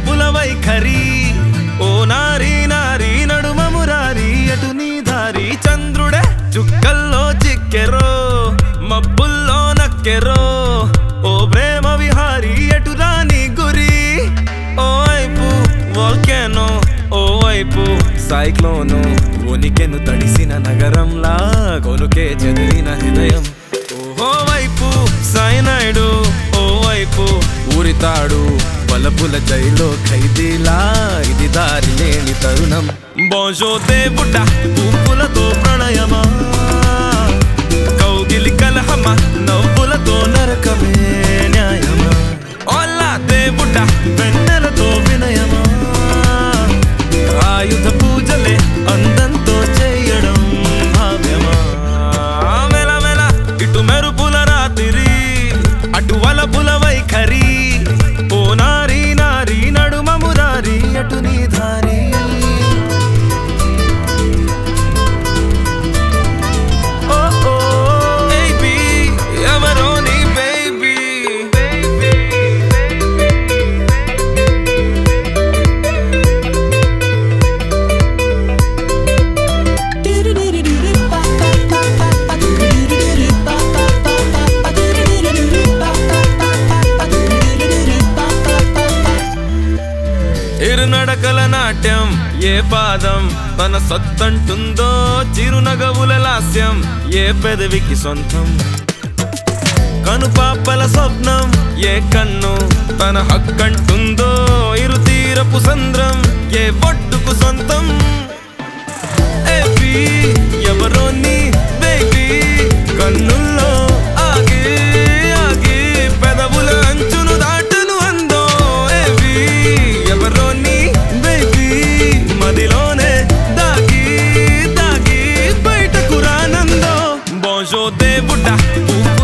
వలపుల వైఖరి ఓ నారీ నారీ నడుమ మురారి ఎటు నీ దారి చంద్రుడే చుక్కల్లో చిక్కెరో మబ్బుల్లో నక్కెరో ఓ ప్రేమ విహారి ఎటు రాని గురి ఓ వైపు వోల్కెనో ఓ వైపు సైక్లోను ఉనికెను తడిసిన నగరంలా కొనుకే చెదిరిన హృదయం ఓహో వైపు సైనాయిడు ఓ వైపు ఊరితాడు బలపుల జైలో ఖైదీలా ఇది దారి లేని తరుణం బోజో దేవుడ పువ్వులతో ప్రణయమా కౌగిలి కలహమా నవ్వులతో నరకమే న్యాయమా ఓలా దేవుడ వెన్నెలతో వినయమా ఆయుధ పూజలే అందంతో చేయడం భావ్యమా మెల మెల ఇటు మెరుపుల రాత్రి అటు వలపుల వైఖరి ఓ నారీ నారీ నడుమ మురారి అటు నీ దారి ఓ ఓ బేబీ ఎవరో నీ బేబీ ఇరునడకల నాట్యం ఏ పాదం తన సత్తంటుందో చిరునగవుల లాస్యం ఏ పెదవికి సొంతం కనుపాపల స్వప్నం ఏ కన్ను తన హక్కంటుందో ఇరు తీరపు సంద్రం ఏ ఒడ్డుకు సొంతం ఏపీ ఎవరో నీ బేబీ కన్నుల్లో ఆగి ఆగి పెదవుల అంచును దాటును అందో ఏవి ఎవరో నీ బేబీ మదిలోనే దాగి దాగి బయటకు రానందో బోజో దేవుడా